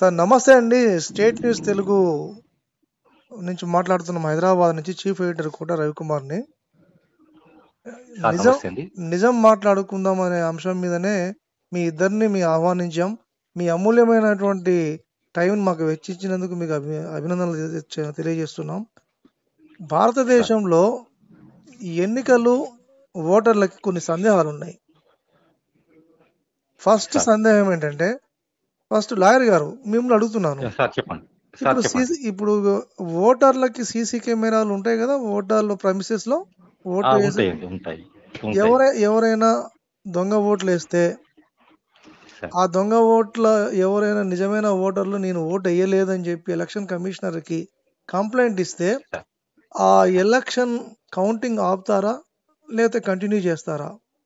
Sir నమస్తే అండి state news Telugu నుంచి మాట్లాడుతున్నాం హైదరాబాద్ నుంచి చీఫ్ ఎడిటర్ కోట రవికుమార్ని సార్ నిజం నమస్తే అండి నిజం మాట్లాడుకుందాం అనే అంశం మీదనే మీ ఇద్దరిని మీ ఆహ్వానించాం మీ అమూల్యమైనటువంటి టైం మాకు వెచ్చించినందుకు మీకు అభి అభినందనలు తె- తెలియజేస్తున్నాం భారతదేశంలో ఈ ఎన్నికలు ఓటర్లకి కొన్ని సందేహాలు ఉన్నాయి ఫస్ట్ సార్ సందేహం ఏంటంటే ఫస్ట్ లాయర్ గారు మిమ్మల్ని అడుగుతున్నాను సార్ చెప్పండి సార్ ఇప్పుడు చెప్పండి సీసీ ఇప్పుడు ఓటర్లకి సీసీ కెమెరాలు ఉంటాయి కదా ఓటర్ల ప్రమిసెస్ లో ఆ, ఓటు వేసి ఉంటాయండి ఉంటాయి ఉంటాయి ఎవరై ఎవరైనా దొంగ ఓట్లు వేస్తే సార్ ఆ దొంగ ఓట్ల ఎవరైనా నిజమైన ఓటర్లు నేను ఓటు వేయలేదని చెప్పి ఎలక్షన్ కమిషనర్ కి కంప్లైంట్ ఇస్తే సార్ ఆ ఎలక్షన్ కౌంటింగ్ ఆపుతారా లేకపోతే కంటిన్యూ చేస్తారా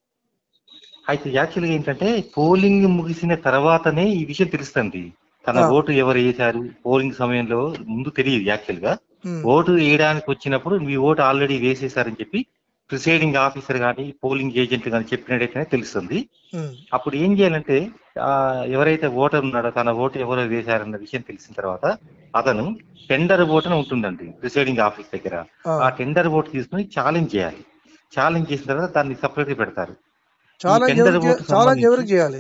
అయితే యాక్చువల్గా ఏంటంటే పోలింగ్ ముగిసిన తర్వాతనే ఈ విషయం తెలుస్తుంది తన ఆ, ఓటు ఎవరు వేశారు పోలింగ్ సమయంలో ముందు తెలియదు యాక్చువల్ గా ఉమ్, ఓటు వేయడానికి వచ్చినప్పుడు మీ ఓటు ఆల్రెడీ వేసేసారని చెప్పి ప్రిసైడింగ్ ఆఫీసర్ కానీ పోలింగ్ ఏజెంట్ కానీ చెప్పినట్టయితేనే తెలుస్తుంది ఉమ్, అప్పుడు ఏం చేయాలంటే ఆ, ఎవరైతే ఓటర్ ఉన్నాడో తన ఓటు ఎవరో వేశారన్న విషయం తెలిసిన తర్వాత అతను టెండర్ ఓటు అని ఉంటుందండి ప్రిసైడింగ్ ఆఫీస్ దగ్గర ఆ, ఆ టెండర్ ఓటు తీసుకుని ఛాలెంజ్ చేయాలి ఛాలెంజ్ చేసిన తర్వాత దాన్ని సపరేట్ పెడతారు ఈ ఛాలెంజ్ టెండర్ ఎవరికి ఓటు ఛాలెంజ్ సంబంధించి ఎవరికి చేయాలి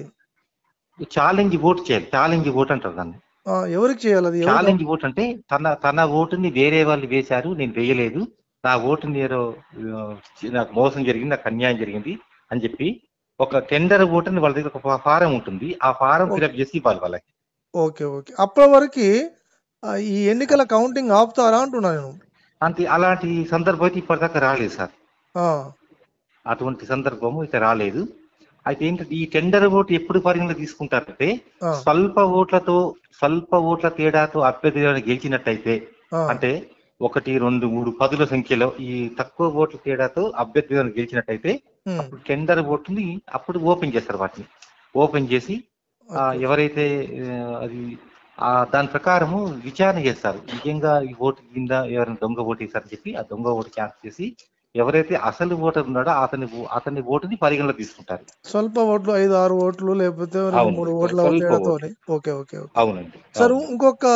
ఛాలెంజ్ ఓటు చేయాలి ఛాలెంజ్ ఓటు అంటారు దాన్ని ఆ, ఎవరికి చేయాలి అది ఎవరికి ఛాలెంజ్ ఓటు అంటే తన తన ఓటుని వేరే వాళ్ళు వేశారు నేను వేయలేదు నా ఓటుని ఏదో ఆ, నాకు మోసం జరిగింది నాకు అన్యాయం జరిగింది అని చెప్పి ఒక టెండర్ ఓటుని వాళ్ళ దగ్గర ఒక ఫారం ఉంటుంది ఆ ఫారం ఓకే ఫిల్అప్ చేసి ఇవ్వాలి వాళ్ళకి ఓకే ఓకే అప్పటి వరకు ఆ, ఈ ఎన్నికల కౌంటింగ్ ఆపుతారా అంటున్నా నేను అంతే అలాంటి సందర్భం అయితే ఇప్పటిదాకా రాలేదు సార్ ఆ, అటువంటి సందర్భము అయితే రాలేదు అయితే ఏంటంటే ఈ టెండర్ ఓటు ఎప్పుడు పరిగణలో తీసుకుంటారంటే ఆ, స్వల్ప ఓట్లతో స్వల్ప ఓట్ల తేడాతో అభ్యర్థి ఎవరైనా గెలిచినట్టయితే ఆ, అంటే ఒకటి రెండు మూడు పదుల సంఖ్యలో ఈ తక్కువ ఓట్ల తేడాతో అభ్యర్థి ఎవరైనా గెలిచినట్టయితే ఉమ్, అప్పుడు టెండర్ ఓటుని అప్పుడు ఓపెన్ చేస్తారు వాటిని ఓపెన్ చేసి ఆ, ఓకే ఎవరైతే ఆ, అది ఆ దాని ప్రకారము విచారణ చేస్తారు నిజంగా ఈ ఓటు కింద ఎవరైనా దొంగ ఓటు వేశారని చెప్పి ఆ దొంగ ఓటు క్యాన్సిల్ చేసి ఎవరైతే అసలు ఓటర్ ఉన్నాడో అతని ఓ- అతని ఓటుని పరిగణలో తీసుకుంటారు స్వల్ప ఓట్లు ఐదు ఆరు ఓట్లు లేకపోతే రెండు అవును మూడు స్వ- ఓట్ల స్వల్ప తేడాతో ఓటు ఓకే ఓకే ఓకే అవునండి సార్ అవును ఇంకొక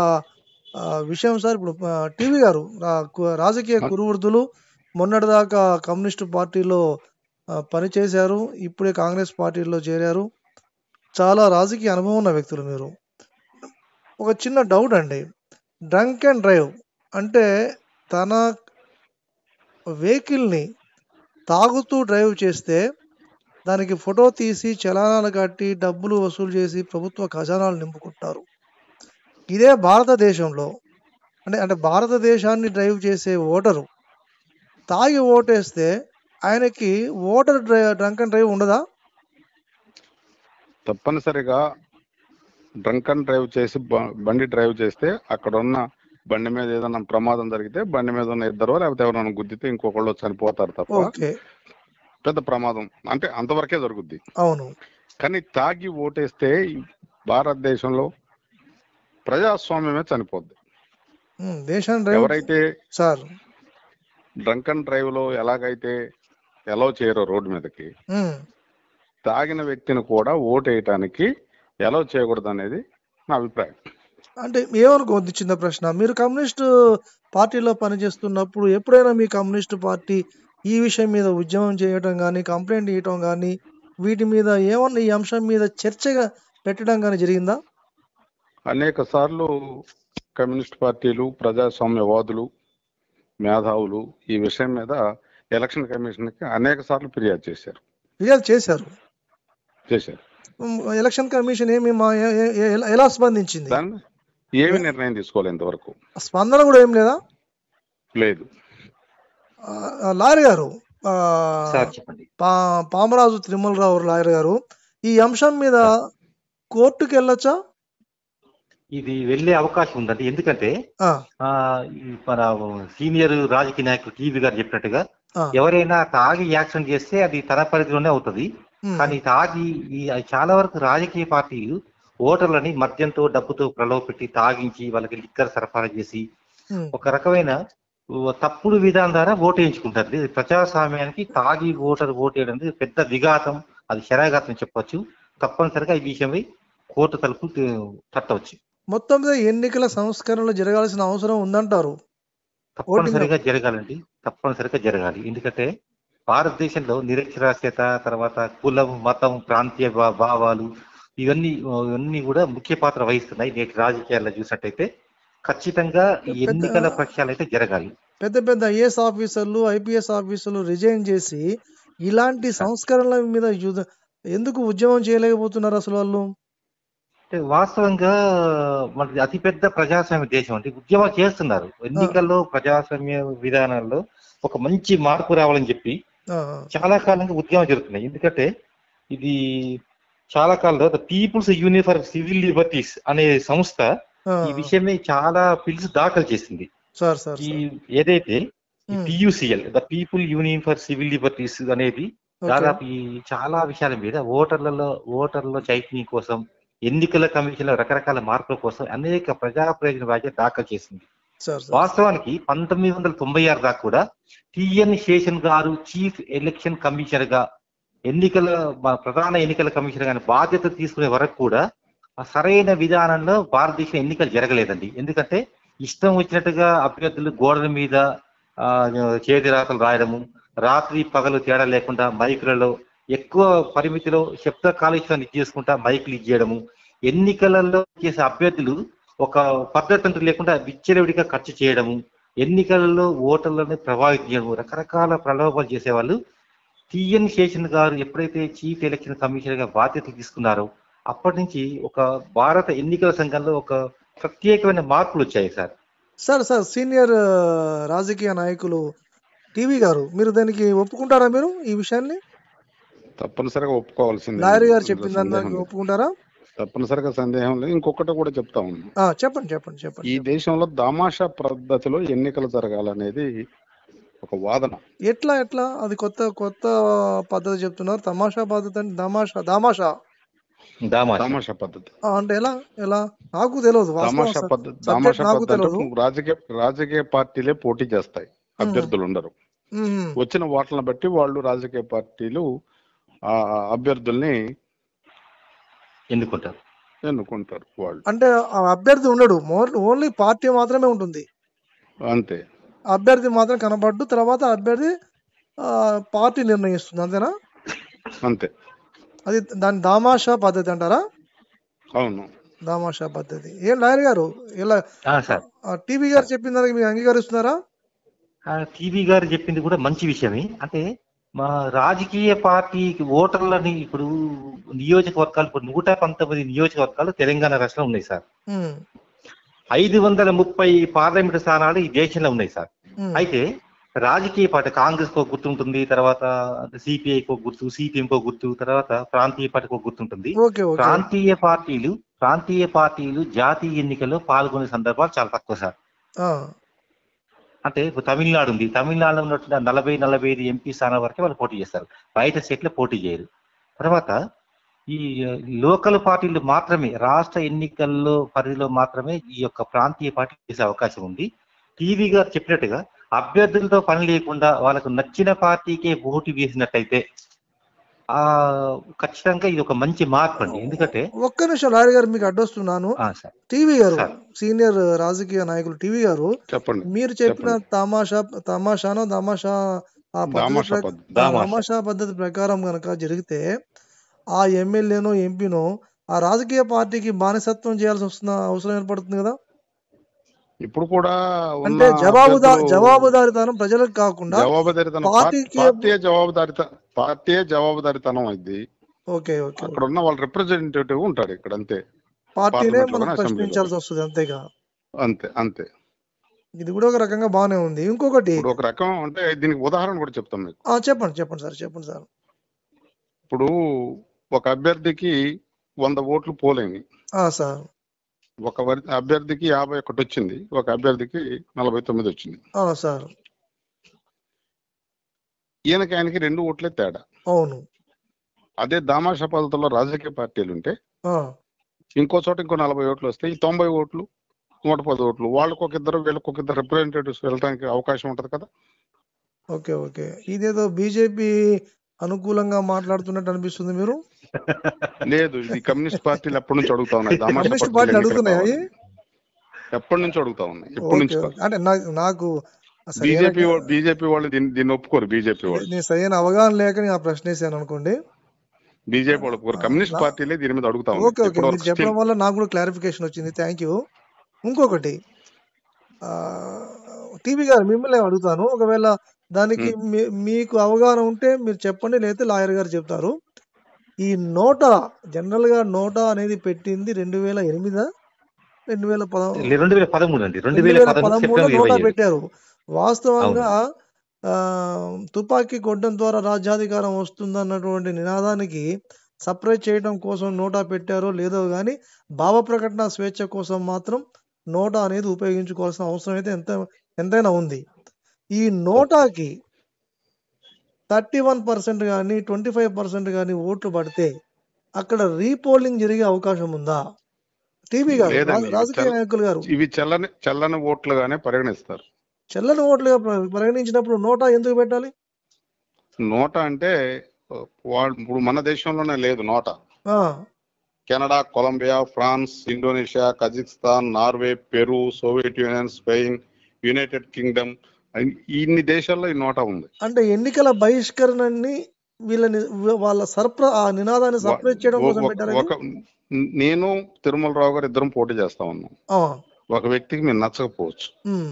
ఆ, విషయం సార్ ఇప్పుడు టీవీ గారు రా- కు- రాజకీయ కురువృద్ధులు మొన్నటిదాకా కమ్యూనిస్టు పార్టీలో ఆ, పనిచేశారు ఇప్పుడే కాంగ్రెస్ పార్టీలో చేరారు చాలా రాజకీయ అనుభవం ఉన్న వ్యక్తులు మీరు ఒక చిన్న డౌట్ అండి డ్రంక్ అండ్ డ్రైవ్ అంటే తన వెహికల్ని తాగుతూ డ్రైవ్ చేస్తే దానికి ఫోటో తీసి చలానాలు కట్టి డబ్బులు వసూలు చేసి ప్రభుత్వ ఖజానాలు నింపుకుంటారు ఇదే భారతదేశంలో అంటే అంటే భారతదేశాన్ని డ్రైవ్ చేసే ఓటరు తాగి ఓటేస్తే ఆయనకి voter drive drunk and drive ఉండదా తప్పనిసరిగా డ్రంక్ అండ్ డ్రైవ్ చేసి బ- బండి డ్రైవ్ చేస్తే అక్కడ ఉన్న బండి మీద ఏదైనా ప్రమాదం జరిగితే బండి మీద ఉన్న ఇద్దరు లేకపోతే ఎవరైనా గుద్దితే ఇంకొకళ్ళు చనిపోతారు తప్ప ఓకే పెద్ద ప్రమాదం అంటే అంతవరకే జరుగుద్ది అవును కానీ తాగి ఓటేస్తే ఈ భారతదేశంలో ప్రజాస్వామ్యమే చనిపోద్ది ఉమ్, దేశాన్ని డ్రైవ్ ఎవరైతే సార్ డ్రంక్ అండ్ డ్రైవ్ లో ఎలాగైతే ఎలవ్ చేయరో రోడ్డు మీదకి ఉమ్, తాగిన వ్యక్తిని కూడా ఓటేయటానికి ఎలవ్ చేయకూడదు అనేది నా అభిప్రాయం అంటే ఏమనుకోవద్దు చిన్న ప్రశ్న మీరు కమ్యూనిస్ట్ పార్టీలో పనిచేస్తున్నప్పుడు ఎప్పుడైనా మీ కమ్యూనిస్ట్ పార్టీ ఈ విషయం మీద ఉద్యమం చేయటం కానీ కంప్లైంట్ ఇవ్వటం కానీ వీటి మీద ఏమన్నా ఈ అంశం మీద చర్చగా పెట్టడం కానీ జరిగిందా అనేక సార్లు కమ్యూనిస్ట్ పార్టీలు ప్రజాస్వామ్యవాదులు మేధావులు ఈ విషయం మీద ఎలక్షన్ కమిషన్ కి అనేక సార్లు ఫిర్యాదు చేశారు ఫిర్యాదు చేశారు చేశారు ఉమ్, ఎలక్షన్ కమిషన్ ఏమి మా ఏ- ఏ- ఏ- ఎలా- ఎలా స్పందించింది దాన్ని ఏమి నిర్ణయం తీసుకోవాలి ఇంతవరకు స్పందన కూడా ఏం లేదా లేదు ఆ, ఆ, లాయర్ గారు ఆ, సార్ చెప్పండి పా పామరాజు తిరుమలరావు లాయర్ గారు ఈ అంశం మీద సార్ కోర్టుకి వెళ్ళొచ్చా ఇది వెళ్ళే అవకాశం ఉందండి ఎందుకంటే ఆ, ఆ ఈ మన సీనియర్ రాజకీయ నాయకులు టీవీ గారు చెప్పినట్టుగా ఆ, ఎవరైనా తాగి యాక్షన్ చేస్తే అది తన పరిధిలోనే అవుతుంది ఉమ్, కానీ తాగి ఈ చాలా వరకు రాజకీయ పార్టీలు ఓటర్లని మద్యంతో డబ్బుతో ప్రలోభపెట్టి తాగించి వాళ్ళకి లిక్కర్ సరఫరా చేసి ఉమ్, ఒక రకమైన ఓ తప్పుడు విధానం ద్వారా ఓటు వేయించుకుంటారు ఇది ప్రజాస్వామ్యానికి తాగి ఓటర్ ఓటు వేయడం అనేది పెద్ద విఘాతం అది శరాఘాతం చెప్పొచ్చు తప్పనిసరిగా ఈ విషయమై కోర్టు తలుపు తట్టవచ్చు మొత్తం మీద ఎన్నికల సంస్కరణలు జరగాల్సిన అవసరం ఉందంటారు తప్పనిసరిగా జరగాలండి తప్పనిసరిగా జరగాలి ఎందుకంటే భారతదేశంలో నిరక్షరాస్యత తర్వాత కులం మతం ప్రాంతీయ భా- భావాలు ఇవన్నీ ఇవన్నీ కూడా ముఖ్య పాత్ర వహిస్తున్నాయి నేటి రాజకీయాల్లో చూసినట్టయితే ఖచ్చితంగా ఈ పెద్ద- ఎన్నికల ప్రక్షాళన అయితే జరగాలి పెద్ద పెద్ద ఐఏఎస్ ఆఫీసర్లు ఐపీఎస్ ఆఫీసర్లు రిజైన్ చేసి ఇలాంటి సంస్కరణల మీద యుద్ధ- ఎందుకు ఉద్యమం చేయలేకపోతున్నారు అసలు వాళ్ళు అంటే వాస్తవంగా మనది అతిపెద్ద ప్రజాస్వామ్య దేశం అంటే ఉద్యమాలు చేస్తున్నారు ఎన్నికల్లో ప్రజాస్వామ్య విధానాల్లో ఒక మంచి మార్పు రావాలని చెప్పి ఆ, చాలా కాలంగా ఉద్యమాలు జరుగుతున్నాయి ఎందుకంటే ఇది చాలా కాలంలో the People's Union for Civil Liberties అనే సంస్థ ఆ, ఈ విషయమే చాలా పిల్స్ దాఖలు చేసింది సార్ సార్ ఈ సార్. ఏదైతే um, PUCL the People Union for Civil Liberties అనేది ఓకే. దాదాపు ఈ చాలా విషయాల మీద ఓటర్లలో ఓటర్ల చైతన్యం కోసం ఎన్నికల కమిషన్ రకరకాల మార్పుల కోసం అనేక ప్రజా ప్రయోజన వ్యాఖ్య దాఖలు చేసింది సార్ సార్ వాస్తవానికి పంతొమ్మిది వందల తొంభై ఆరు దాకా కూడా టిఎన్ శేషన్ గారు చీఫ్ ఎలక్షన్ కమిషనర్ గా ఎన్నికల మన ప్రధాన ఎన్నికల కమిషనర్ గారి బాధ్యత తీసుకునే వరకు కూడా ఆ సరైన విధానంలో భారతదేశం ఎన్నికలు జరగలేదండి ఎందుకంటే ఇష్టం వచ్చినట్టుగా అభ్యర్థులు గోడల మీద ఆ, చేతి రాతలు రాయడము రాత్రి పగలు తేడా లేకుండా మైకులలో ఎక్కువ పరిమితిలో శబ్ద కాలుష్యాన్ని చేసుకుంటా మైకులు ఇచ్చేయడము ఎన్నికలలో చేసే అభ్యర్థులు ఒక పద్ధతి అంటూ లేకుండా విచ్చలవిడిగా ఖర్చు చేయడము ఎన్నికలలో ఓటర్లను ప్రభావితం చేయడము రకరకాల ప్రలోభాలు చేసేవాళ్ళు టిఎన్ శేషన్ గారు ఎప్పుడైతే చీఫ్ ఎలక్షన్ కమిషనర్ గా బాధ్యతలు తీసుకున్నారో అప్పటి నుంచి ఒక భారత ఎన్నికల సంఘంలో ఒక ప్రత్యేకమైన మార్పులు వచ్చాయి సార్ సార్ సార్ సీనియర్ ఆ, రాజకీయ నాయకులు టీవీ గారు మీరు దానికి ఒప్పుకుంటారా మీరు ఈ విషయాన్ని తప్పనిసరిగా ఒప్పుకోవాల్సిందే లాయర్ గారు అందులో చెప్పిన సందేహం దానికి లేదు. ఒప్పుకుంటారా తప్పనిసరిగా సందేహం లేదు ఇంకొకటి కూడా చెప్తా ఉన్నాను ఆ, చెప్పండి చెప్పండి చెప్పండి ఈ దేశంలో దామాషా పద్ధతిలో ఎన్నికలు జరగాలనేది ఒక వాదన ఎట్లా ఎట్లా అది కొత్త కొత్త పద్ధతి చెప్తున్నారు తమాషా పద్ధతి అంటే తమాషా దామాషా దామా దామాషా పద్ధతి ఆ, అంటే ఎలా ఎలా నాకు తెలియదు వాస్తవం దామాషా సార్. పద్ధతి subject దామాషా నాకు పద్ధతి అంటే తెలియదు రాజకీయ రాజకీయ పార్టీలే పోటీ చేస్తాయి అభ్యర్థులు ఉండరు మ్మ్. వచ్చిన ఓట్లను బట్టి వాళ్ళు రాజకీయ పార్టీలు ఆ అభ్యర్థుల్ని ఎన్నుకుంటారు ఎన్నుకుంటారు వాళ్ళు అంటే ఆ అభ్యర్థి ఉండడు ఓన్లీ పార్టీ మాత్రమే ఉంటుంది అంతే అభ్యర్థి మాత్రం కనబడ్డు తర్వాత అభ్యర్థి ఆ, పార్టీ నిర్ణయిస్తుంది అంతేనా అంతే అది దాని దామాషా పద్ధతి అంటారా అవును దామాషా పద్ధతి ఏం లాయర్ గారు ఇలా ఆ, సార్ టీవీ గారు చెప్పిన దానికి మీరు అంగీకరిస్తున్నారా ఆ టీవీ గారు చెప్పింది కూడా మంచి విషయమే అంటే మా రాజకీయ పార్టీకి ఓటర్లని ఇప్పుడు నియోజకవర్గాలు ఇప్పుడు నూట పంతొమ్మిది నియోజకవర్గాలు తెలంగాణ రాష్ట్రంలో ఉన్నాయి సార్ ఉమ్, ఐదు వందల ముప్పై పార్లమెంట్ స్థానాలు ఈ దేశంలో ఉన్నాయి సార్ ఉమ్, అయితే రాజకీయ పార్టీ కాంగ్రెస్ ఒక గుర్తు ఉంటుంది తర్వాత సిపిఐకి ఒక గుర్తు సిపిఎం ఒక గుర్తు తర్వాత ప్రాంతీయ పార్టీకి ఒక గుర్తు ఉంటుంది ఓకే ఓకే ప్రాంతీయ పార్టీలు ప్రాంతీయ పార్టీలు జాతీయ ఎన్నికల్లో పాల్గొనే సందర్భాలు చాలా తక్కువ సార్ ఆ, అంటే ఇప్పుడు తమిళనాడు ఉంది తమిళనాడులో ఉన్నటువంటి నలభై నలభై ఐదు ఎంపీ స్థానాల వరకే వాళ్ళు పోటీ చేస్తారు బయట స్టేట్లో పోటీ చేయరు తర్వాత ఈ లోకల్ పార్టీలు మాత్రమే రాష్ట్ర ఎన్నికల్లో పరిధిలో మాత్రమే ఈ యొక్క ప్రాంతీయ పార్టీ చేసే అవకాశం ఉంది టీవీ గారు చెప్పినట్టుగా అభ్యర్థులతో పని లేకుండా వాళ్ళకు నచ్చిన పార్టీకే ఓటు వేసినట్టయితే ఆ ఖచ్చితంగా ఇది ఒక మంచి మార్పు అండి ఎందుకంటే ఒక్క నిమిషం లాయర్ గారు మీకు అడ్డొస్తున్నాను ఆ, సార్ టీవీ గారు సార్. సీనియర్ రాజకీయ నాయకులు టీవీ గారు చెప్పండి మీరు చెప్పిన తమాషా తమాషానో తమాషా ఆ పద్ధతి దామాషా ప్రక- పద్ధతి ఆ దామాషా. తమాషా పద్ధతి ప్రకారం కనుక జరిగితే ఆ ఎమ్మెల్యేనో ఎంపీనో ఆ రాజకీయ పార్టీకి బానిసత్వం చేయాల్సి వస్తున్న అవసరం ఏర్పడుతుంది కదా ఇప్పుడు కూడా ఉన్న అంటే జవాబుదా అభ్యర్థులు జవాబుదారితనం ప్రజలకు కాకుండా జవాబుదారితనం పార్టీకి- పార్టీ జవాబుదారిత పార్టీ జవాబుదారితనం ఇది ఓకే ఓకే అక్కడ ఉన్న వాళ్ళ రిప్రజెంటేటివ్ ఉంటాడు ఇక్కడ అంతే పార్టీనే పార్లమెంట్లో మనం కానీ అసెంబ్లీలో ప్రశ్నించాల్సి వస్తుంది అంతేగా అంతే అంతే ఇది కూడా ఒక రకంగా బాగానే ఉంది ఇంకొకటి ఇప్పుడు ఒక రకం అంటే దీనికి ఉదాహరణ కూడా చెప్తాం మీకు ఆ చెప్పండి చెప్పండి సార్ చెప్పండి సార్ ఇప్పుడు ఒక అభ్యర్థికి వంద ఓట్లు పోలేని ఆ సార్ ఒక వరి- అభ్యర్థికి యాభై ఒకటి వచ్చింది ఒక అభ్యర్థికి నలభై తొమ్మిది వచ్చింది ఆ సార్ ఈయనకి ఆయనకి రెండు ఓట్లే తేడా అవును అదే దామాషా పద్ధతిలో రాజకీయ పార్టీలు ఉంటే ఆ ఇంకో చోట ఇంకో నలభై ఓట్లు వస్తాయి ఈ తొంభై ఓట్లు నూట పది ఓట్లు వాళ్ళకు ఒక ఇద్దరు వీళ్ళకి ఒక ఇద్దరు రిప్రజెంటేటివ్స్ వెళ్ళడానికి అవకాశం ఉంటది కదా ఓకే ఓకే ఇదేదో బీజేపీ అనుకూలంగా మాట్లాడుతున్నట్టు అనిపిస్తుంది మీరు లేదు ఇది కమ్యూనిస్ట్ పార్టీలు ఎప్పటి నుంచి అడుగుతా ఉన్నాయి దామాషా కమ్యూనిస్ట్ పద్ధతులు పార్టీలు ఎన్నికలు అడుగుతున్నాయి కావాలి. ఎప్పటి నుంచి అడుగుతా ఉన్నాయి ఎప్పటి ఓకే నుంచి ఓకే. అంటే నాకు నాకు సరైన బీజేపీ బీజేపీ వాళ్ళు దీన్ని దీన్ని ఒప్పుకోరు బీజేపీ వాళ్ళు నేను సరైన అవగాహన లేక నేను ఆ ప్రశ్న వేసాను అనుకోండి బీజేపీ వాళ్ళు ఒప్పుకోరు కమ్యూనిస్ట్ పార్టీలే దీని మీద అడుగుతా ఓకే ఓకే ఉన్నాయి మీరు చెప్పడం వల్ల నాకు కూడా క్లారిఫికేషన్ వచ్చింది థ్యాంక్ యూ ఇంకొకటి టీవీ గారు మిమ్మల్ని అడుగుతాను ఒకవేళ దానికి మీ- మీకు అవగాహన ఉంటే మీరు చెప్పండి లేకపోతే లాయర్ గారు చెప్తారు ఈ నోటా జనరల్ గా నోటా అనేది పెట్టింది రెండు వేల ఎనిమిదా రెండు వేల పద రెండు వేల పదమూడు అండి రెండు రెండు వేల వేల పదమూడు పదమూడులో సెప్టెంబర్ ఇరవై నోటా ఏడు పెట్టారు వాస్తవంగా ఆ, తుపాకీ కొట్టడం ద్వారా రాజ్యాధికారం వస్తుందన్నటువంటి నినాదానికి సపరేట్ చేయడం కోసం నోటా పెట్టారో లేదో కానీ భావ ప్రకటన స్వేచ్ఛ కోసం మాత్రం నోటా అనేది ఉపయోగించుకోవాల్సిన అవసరం అయితే ఎంత ఎంతైనా ఉంది ఈ నోటాకి థర్టీ వన్ పర్సెంట్ కానీ ట్వంటీ ఫైవ్ పర్సెంట్ కానీ ఓట్లు పడితే అక్కడ రీపోలింగ్ జరిగే అవకాశం ఉందా టీవీ గారు లేదండి. రా- రాజకీయ చాలా- నాయకులు గారు ఇవి చల్లని చల్లని ఓట్లుగానే పరిగణిస్తారు చెల్లని ఓట్లుగా ప్ర- పరిగణించినప్పుడు నోటా ఎందుకు పెట్టాలి నోట అంటే వాళ్ళు ఇప్పుడు మన దేశంలోనే లేదు నోట ఆ, Canada Colombia France Indonesia Kazakhstan Norway Peru Soviet Union Spain United Kingdom ఇన్ని దేశాల్లో ఈ నోట ఉంది అంటే ఎన్నికల బహిష్కరణని వీళ్ళని వాళ్ళ సర్ప్ర ఆ నినాదాన్ని సపరేట్ చేయడం కోసం ఒక- పెట్టారు ఒక నేను తిరుమల రావు గారు ఇద్దరం పోటీ చేస్తా ఉన్నాం ఒక వ్యక్తికి మీరు నచ్చకపోవచ్చు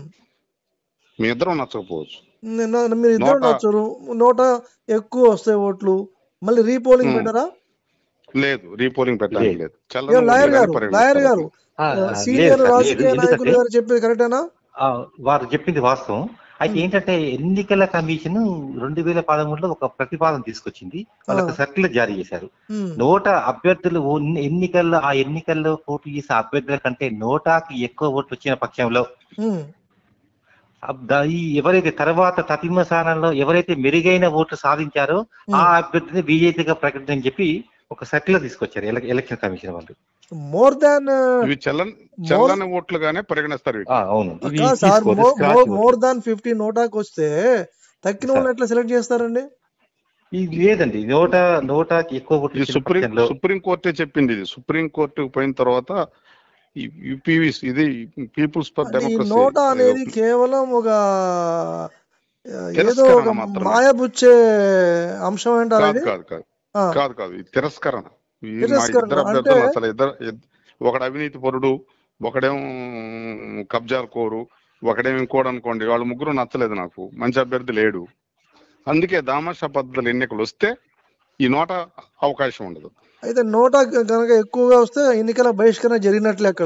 మీ ఇద్దరం నచ్చకపోవచ్చు మీరు ఇద్దరు నోటా- నచ్చరు నోట ఎక్కువ వస్తాయి ఓట్లు మళ్ళీ రీపోలింగ్ ఉమ్. పెట్టారా లేదు రీపోలింగ్ పెట్టడానికి లేదు. లేదు ఏ, చల్లని లాయర్ ఓట్లుగానే గారు పరిగణిస్తారు. లాయర్ గారు ఆ, ఆ, లేదు సీనియర్ సార్, లేదు. రాజకీయ నాయకులు ఎందుకంటే గారు చెప్పేది కరెక్టేనా ఆ, వారు చెప్పింది వాస్తవం అయితే Hmm. ఏంటంటే ఎన్నికల కమిషన్ రెండు వేల పదమూడులో ఒక ప్రతిపాదన తీసుకొచ్చింది వాళ్ళకి ఆ. సర్క్యులర్ జారీ చేశారు ఉమ్, నోట అభ్యర్థులు ఓ- ఎన్నికల్లో ఆ ఎన్నికల్లో పోటీ చేసే అభ్యర్థుల కంటే నోటాకి ఎక్కువ ఓట్లు వచ్చిన పక్షంలో ఉమ్, అబ్- ద- ఈ ఎవరైతే తర్వాత తతిమ స్థానంలో ఎవరైతే మెరుగైన ఓట్లు సాధించారో ఆ ఉమ్. అభ్యర్థిని బీజేపీగా ప్రకటించని చెప్పి ఒక సర్క్యులర్ తీసుకొచ్చారు ఎల- ఎలక్షన్ కమిషన్ వాళ్ళు మోర్ దాన్ ఇవి చల్లని చల్లని ఓట్లుగానే పరిగణిస్తారు వీటిని. ఆ, అవును ఇవి అక్క సార్ తీసుకోరు, మోర్ scratch మోర్ ఓట్లు. మోర్ దాన్ ఫిఫ్టీ నోటాకి వస్తే తక్కిన సార్. వాళ్ళు ఎట్లా సెలెక్ట్ చేస్తారండి ఇది లేదండి నోట నోటాకి ఎక్కువ ఓట్లు ఇది వచ్చిన సుప్రీం పక్షంలో సుప్రీం కోర్టే చెప్పింది ఇది సుప్రీం కోర్టుకు పోయిన తర్వాత యూపీవీస్ ఇది పీపుల్స్ ఫర్ అంటే ఈ డెమోక్రసీ నోటా అనేది కేవలం ఒక ఆ, ఏదో తిరస్కరణ ఒక మాత్రమే. మాయబుచ్చే అంశం అంటారు కాదు ఇది కాదు కాదు ఆ, కాదు కాదు ఇది తిరస్కరణ ఈ మా తిరస్కరణ ఇద్దరు అంటే- అభ్యర్థులు అసలు ఇద్దరు ఇద్- ఒకడు అవినీతి పరుడు ఒకడేమో కబ్జాలు కోరు ఒకడేమో ఇంకోడు అనుకోండి వాళ్ళు ముగ్గురు నచ్చలేదు నాకు మంచి అభ్యర్థి లేడు అందుకే దామాషా పద్ధతులు ఎన్నికలు వస్తే ఈ నోట అవకాశం ఉండదు అయితే నోటా కనుక ఎక్కువగా వస్తే ఎన్నికల బహిష్కరణ జరిగినట్లే అక్కడ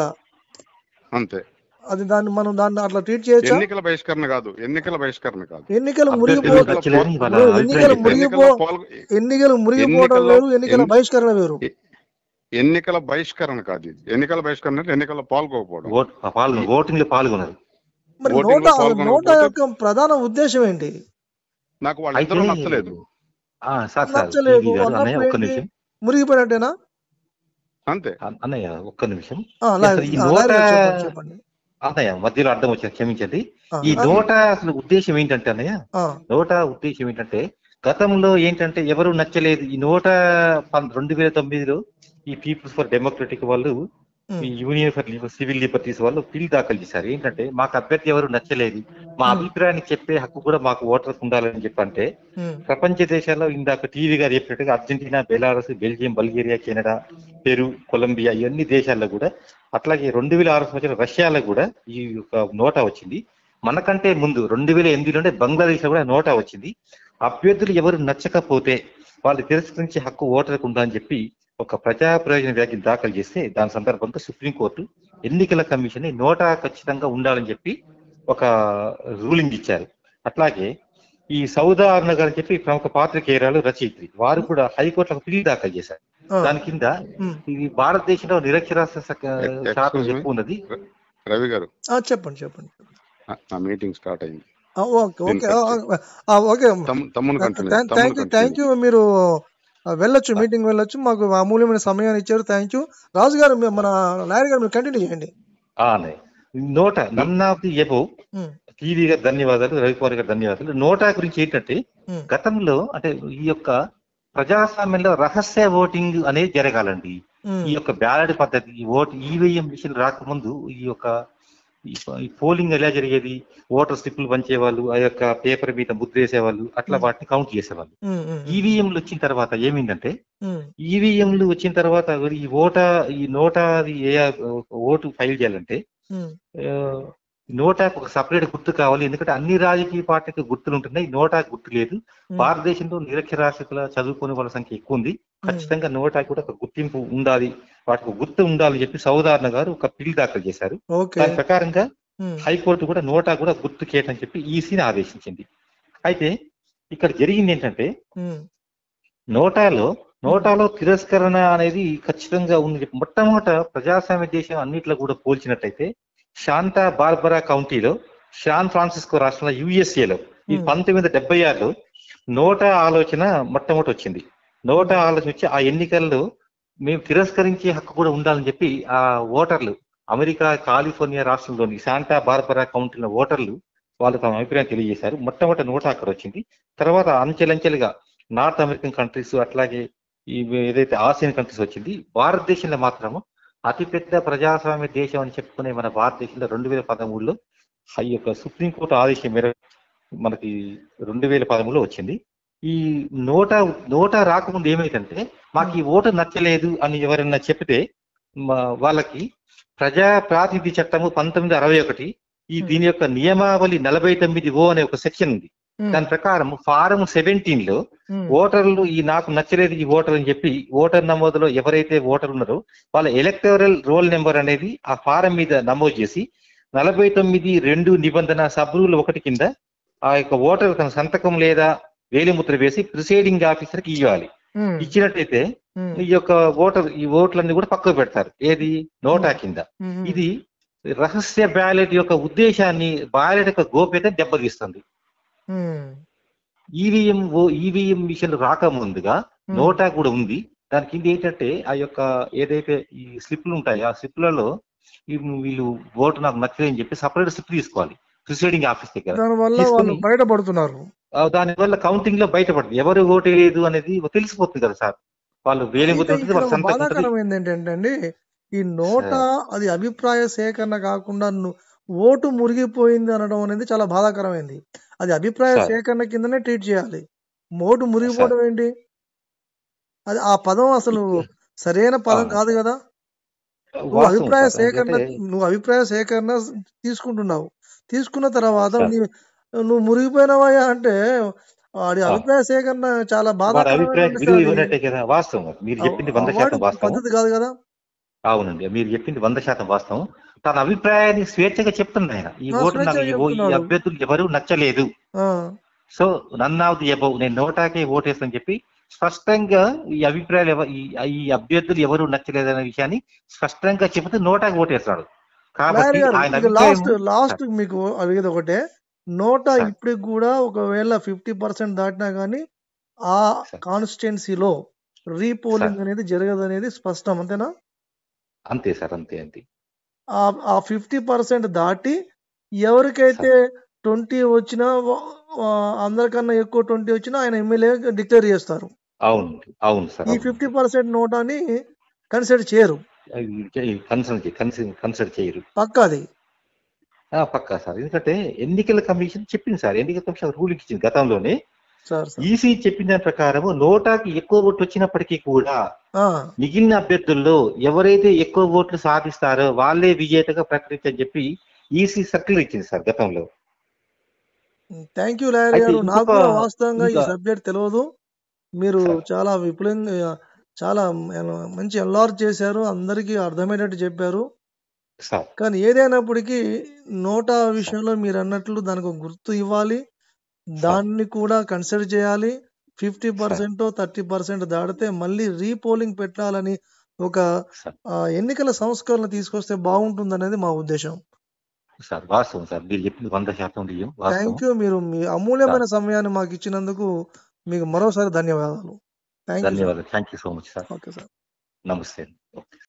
అంతే అది దాన్ని మనం దాన్ని అట్లా ట్రీట్ చేయొచ్చా ఎన్నికల బహిష్కరణ కాదు ఎన్నికల బహిష్కరణ కాదు ఎన్నికలు అభ్యర్థులు మురిగిపో నచ్చలేదని వాళ్ళ ఇప్పుడు అభిప్రాయం ఎన్నికలు చెప్పారు. మురిగిపో ఎన్నికల్లో పాల్గొ- ఎన్నికలు మురిగిపోవడం ఎన్నికల్లో- వేరు ఎన్నికల ఎన్ని- బహిష్కరణ వేరు ఎన్నికల బహిష్కరణ కాదు ఇది ఎన్నికల బహిష్కరణ అంటే ఎన్నికల్లో పాల్గొకపోవడం ఓట్ పాల్గొన ఓటింగ్ లో పాల్గొన్నారు మరి ఓటింగ్ నోటా లో అసలు పాల్గొనకపోతే- నోటా యొక్క ప్రధాన ఉద్దేశం ఏంటి నాకు వాళ్ళిద్దరూ అయితే నచ్చలేదు ఆ, సార్ సార్ నచ్చలేదు టీవీ గారు, అన్నయ్య అన్నప్పుడు ఒక్క ఏంటి? నిమిషం మురిగిపోయినట్టేనా అంతే అ- అన్నయ్య ఒక్క నిమిషం ఆ, లాయర్ అసలు ఈ ఆ, నోట లాయర్ గారు చెప్పండి చెప్పండి అన్నయ్య మధ్యలో అర్థం వచ్చింది క్షమించండి ఆ, ఈ ఆ, నోట అసలు ఉద్దేశం ఏంటంటే అన్నయ్య ఆ, నోట ఉద్దేశం ఏంటంటే గతంలో ఏంటంటే ఎవరు నచ్చలేదు ఈ నోట పం- రెండు వేల తొమ్మిదిలో ఈ పీపుల్స్ ఫర్ డెమోక్రటిక్ వాళ్ళు ఉమ్, ఈ యూనియన్ ఫర్ సివిల్ లిబర్టీస్ వాళ్ళు బిల్ దాఖలు చేశారు ఏంటంటే మాకు అభ్యర్థి ఎవరు నచ్చలేదు మా Hmm. అభిప్రాయాన్ని చెప్పే హక్కు కూడా మాకు ఓటర్స్ ఉండాలని చెప్పంటే ఉమ్, ప్రపంచ దేశాల్లో ఇందాక టీవీ గారు చెప్పినట్టుగా Argentina Belarus Belgium Bulgaria Canada Peru Colombia ఇవన్నీ దేశాల్లో కూడా అట్లాగే రెండు వేల ఆరు సంవత్సరం రష్యాలో కూడా ఈ యొక్క నోటా వచ్చింది మనకంటే ముందు రెండు వేల ఎనిమిదిలోనే బంగ్లాదేశ్ లో కూడా నోటా వచ్చింది అభ్యర్థులు ఎవరు నచ్చకపోతే వాళ్ళు తిరస్కరించే హక్కు ఓటర్కు ఉందా అని చెప్పి ఒక ప్రజా ప్రయోజన వ్యాఖ్యలు దాఖలు చేస్తే దాని సందర్భంగా సుప్రీంకోర్టు ఎన్నికల కమిషన్ నోటా ఖచ్చితంగా ఉండాలని చెప్పి ఒక రూలింగ్ ఇచ్చారు అట్లాగే ఈ సౌదా అరుణ గారు అని చెప్పి ప్రముఖ పాత్రికేయురాలు రచయిత్రి వారు కూడా హైకోర్టులో పిల్ దాఖలు చేశారు ఆ, దాని కింద ఉమ్, ఇది భారతదేశంలో నిరక్షరాస్యత శాఖ- Excuse శాతం me. ఎక్కువ ఉన్నది రవి గారు ఆ, చెప్పండి చెప్పండి నా- నా మీటింగ్ స్టార్ట్ అయింది ఆ, ఓకే ఓకే ఆ, ఆ, ఓకే తమ్ము- తమ్ముని continue thank you thank you మీరు ఆ, వెళ్ళొచ్చు మీటింగ్ వెళ్ళొచ్చు మాకు అమూల్యమైన సమయాన్ని ఇచ్చారు థ్యాంక్ యూ రాజు గారు మీ- మన లాయర్ గారు మీరు కంటిన్యూ చేయండి ఆ అన్నయ్య. NOTA none of the above um, TV గారు ధన్యవాదాలు రవికుమార్ గారు ధన్యవాదాలు నోటా గురించి ఏంటంటే ఉమ్, గతంలో అంటే ఈ యొక్క ప్రజాస్వామ్యంలో రహస్య ఓటింగ్ అనేది జరగాలండి ఉమ్, ఈ యొక్క బ్యాలెట్ పద్ధతి ఈ ఓట్ ఈవీఎం మిషన్ రాకముందు ఈ యొక్క ఈ ప- ఈ పోలింగ్ ఎలా జరిగేది ఓటర్ స్లిప్లు పంచేవాళ్ళు ఆ యొక్క పేపర్ మీద ముద్ర వేసేవాళ్ళు అట్లా వాటిని కౌంట్ చేసేవాళ్ళు ఉమ్, ఉమ్, ఈవీఎంలు వచ్చిన తర్వాత ఏమైందంటే ఉమ్, ఈవీఎంలు వచ్చిన తర్వాత ఈ ఓటా ఈ నోటా అది ఏ ఓటు ఫైల్ చేయాలంటే ఉమ్, ఆ, నోటాకు ఒక సపరేట్ గుర్తు కావాలి ఎందుకంటే అన్ని రాజకీయ పార్టీలకు గుర్తులు ఉంటున్నాయి నోటా గుర్తు లేదు ఉమ్, భారతదేశంలో నిరక్షరాస్యతల చదువుకునే వాళ్ళ సంఖ్య ఎక్కువ ఉంది ఖచ్చితంగా నోటా కూడా ఒక గుర్తింపు ఉండాలి వాటికి ఒక గుర్తు ఉండాలని చెప్పి సౌదార్ణ గారు ఒక బిల్ దాఖలు చేశారు ఓకే దాని ప్రకారంగా ఉమ్, హైకోర్టు కూడా నోటా కూడా గుర్తు చేయటని చెప్పి ఈసీని ఆదేశించింది అయితే ఇక్కడ జరిగింది ఏంటంటే ఉమ్, నోటాలో నోటాలో తిరస్కరణ అనేది ఖచ్చితంగా ఉంది మొట్టమొదట ప్రజాస్వామ్య దేశం అన్నిట్లో కూడా పోల్చినట్టయితే శాంతా బార్బరా కౌంటీలో శాన్ ఫ్రాన్సిస్కో రాష్ట్రంలో యుఎస్ఏలో ఈ Hmm. పంతొమ్మిది వందల డెబ్బై ఆరులో నోటా ఆలోచన మొట్టమొదటి వచ్చింది నోటా ఆలోచన వచ్చి ఆ ఎన్నికల్లో మేము తిరస్కరించే హక్కు కూడా ఉండాలని చెప్పి ఆ ఓటర్లు అమెరికా కాలిఫోర్నియా రాష్ట్రంలోని శాంటా బార్బరా కౌంటీలో ఓటర్లు వాళ్ళు తమ అభిప్రాయం తెలియజేశారు మొట్టమొదటి నోటా అక్కడ వచ్చింది తర్వాత అంచెలంచెలుగా నార్త్ అమెరికన్ కంట్రీస్ అట్లాగే ఈ ఏదైతే ఆసియన్ కంట్రీస్ వచ్చింది భారతదేశంలో మాత్రము అతిపెద్ద ప్రజాస్వామ్య దేశం అని చెప్పుకునే మన భారతదేశంలో రెండు వేల పదమూడులో ఈ యొక్క సుప్రీంకోర్టు ఆదేశం మేరకు మనకి రెండు వేల పదమూడులో వచ్చింది ఈ నోటా నోటా రాకముందు ఏమైందంటే మాకు ఈ ఓటు నచ్చలేదు అని ఎవరైనా చెప్తే మా- వాళ్ళకి ప్రజా ప్రాతినిధ్య చట్టము పంతొమ్మిది అరవై ఒకటి ఈ దీని యొక్క నియమావళి నలభై తొమ్మిది ఓ అనే ఒక సెక్షన్ ఉంది ఉమ్, దాని ప్రకారం ఫారం సెవెంటీన్ లో ఉమ్, ఓటర్లు ఈ నాకు నచ్చలేదు ఈ ఓటర్ అని చెప్పి ఓటర్ నమోదులో ఎవరైతే ఓటర్ ఉన్నారో వాళ్ళ ఎలక్టోరల్ రోల్ నెంబర్ అనేది ఆ ఫారం మీద నమోదు చేసి నలభై తొమ్మిది రెండు నిబంధన సబ్ రూల్ ఒకటి కింద ఆ యొక్క ఓటర్ తన సంతకం లేదా వేలిముద్ర వేసి ప్రిసైడింగ్ ఆఫీసర్ కి ఇవ్వాలి ఉమ్, ఇచ్చినట్టయితే ఉమ్, ఈ యొక్క ఓటర్ ఈ ఓట్లన్నీ కూడా పక్కకు పెడతారు ఏది నోటా కింద ఉమ్, ఇది రహస్య బ్యాలెట్ యొక్క ఉద్దేశాన్ని బ్యాలెట్ యొక్క గోప్యత దెబ్బతీస్తుంది ఉమ్, ఈవీఎం ఈవీఎం మిషన్ రాకముందుగా ఉమ్, నోటా కూడా ఉంది దాని కింద ఏంటంటే ఆ యొక్క ఏదైతే ఈ స్లిప్లు ఉంటాయో ఆ స్లిప్లలో ఈ వీళ్ళు ఓటు నాకు నచ్చలేదని చెప్పి సపరేట్ స్లిప్ తీసుకోవాలి ప్రిసైడింగ్ ఆఫీస్ దగ్గర దానివల్ల తీసుకుని- వాళ్ళు బయటపడుతున్నారు ఆ దాని వల్ల కౌంటింగ్ లో బయటపడుతుంది ఎవరు ఓటు వేయలేదు అనేది తెలిసిపోతుంది కదా సార్ వాళ్ళు వేలి అయితే ముద్ర ఉంటుంది ఇక్కడ వాళ్ళ ఒక సంతకం ఉంటుంది బాధాకరమైంది ఏంటంటే అండి ఈ నోట అది అభిప్రాయ సేకరణ కాకుండా ను- ఓటు మురిగిపోయింది అనడం అనేది చాలా బాధాకరమైంది అది అభిప్రాయ సార్. సేకరణ కిందనే ట్రీట్ చేయాలి ఓటు మురిగిపోవడం ఏంటి అది ఆ పదం అసలు సరైన పదం అవును. కాదు కదా నువ్వు వాస్తవం అభిప్రాయ సార్. సేకరణ ఎందుకంటే నువ్వు అభిప్రాయ సేకరణ తీసుకుంటున్నావు తీసుకున్న తర్వాత సార్. నీ- నువ్వు మురిగిపోయినవయ్యా అంటే వాడి ఆ. అభిప్రాయ సేకరణ చాలా వారి అభిప్రాయం బాధాకరమైన విలువ ఇవ్వనట్టే కదా వాస్తవం అది. మీరు చెప్పింది వంద అవార్డు శాతం వాస్తవం పద్ధతి కాదు కదా అవునండి మీరు చెప్పింది వంద శాతం వాస్తవం తన అభిప్రాయాన్ని స్వేచ్ఛగా చెప్తుంది ఆయన ఈ ఆ, ఓటు నాకు స్వేచ్ఛగా ఈ ఓ- ఈ చెప్తున్నాడు. అభ్యర్థులు ఎవరు నచ్చలేదు ఆ, so none of the above నేను నోటాకే ఓటేస్తానని చెప్పి స్పష్టంగా ఈ అభిప్రాయాలు ఎవ- ఈ ఈ అభ్యర్థులు ఎవరు నచ్చలేదనే విషయాన్ని స్పష్టంగా చెబుతూ నోటాకి ఓటేస్తాడు లాయర్ కాబట్టి గారు ఆయన ఇక లాస్ట్ అభిప్రాయం లాస్ట్ మీకు అడిగేది ఒకటే నోటా సార్. ఇప్పటికి కూడా ఒకవేళ ఫిఫ్టీ పర్సెంట్ దాటినా కానీ ఆ సార్. కాన్స్టిట్యున్సీలో రీపోలింగ్ సార్. అనేది జరగదు అనేది స్పష్టం అంతేనా అంతే సార్ అంతే అంతే ఆ ఆ ఫిఫ్టీ పర్సెంట్ దాటి ఎవరికైతే ట్వంటీ వచ్చినా ఆ, అందరికన్నా ఎక్కువ ట్వంటీ వచ్చినా ఆయన ఎమ్మెల్యే డిక్లేర్ చేస్తారు అవును అవును సార్ ఈ ఫిఫ్టీ పర్సెంట్ నోటాని కన్సిడర్ చేయరు కన్సల్ట్ కన్సిడర్ చేయరు పక్కాది ఆ, పక్కా సార్ ఎందుకంటే ఎన్నికల కమిషన్ చెప్పింది సార్ ఎన్నికల కమిషన్ రూలింగ్ ఇచ్చింది గతంలోనే సార్ సార్ ఈసీ చెప్పిన దాని ప్రకారము నోటాకి ఎక్కువ ఓట్లు వచ్చినప్పటికీ కూడా ఆ, మిగిలిన అభ్యర్థుల్లో ఎవరైతే ఎక్కువ ఓట్లు సాధిస్తారో వాళ్ళే విజేతగా ప్రకటించని చెప్పి ఈసీ సర్కిల్ ఇచ్చింది సార్ గతంలో థ్యాంక్ యూ లాయర్ అయితే గారు నాకు ఇంకొక- కూడా వాస్తవంగా ఈ ఇంకా- సబ్జెక్ట్ తెలియదు మీరు సార్. చాలా విపులంగా చాలా మంచి ఎన్లార్జ్ చేశారు అందరికీ అర్థమయ్యేటట్టు చెప్పారు సార్ కానీ ఏదైనప్పటికీ నోటా విషయంలో మీరు అన్నట్లు దానికి ఒక గుర్తు ఇవ్వాలి దాన్ని కూడా కన్సిడర్ చేయాలి ఫిఫ్టీ పర్సెంట్ థర్టీ పర్సెంట్ దాటితే మళ్ళీ రీపోలింగ్ పెట్టాలని ఒక సార్ ఆ, ఎన్నికల సంస్కరణ తీసుకొస్తే బాగుంటుంది అనేది మా ఉద్దేశం సార్ వాస్తవం సార్ మీరు చెప్పింది వంద శాతం నిజం వాస్తవం థ్యాంక్ యూ మీరు మీ అమూల్యమైన సమయాన్ని మాకు ఇచ్చినందుకు మీకు మరోసారి ధన్యవాదాలు థ్యాంక్ యూ ధన్యవాదాలు thank you so much sir okay sir నమస్తే ఓకే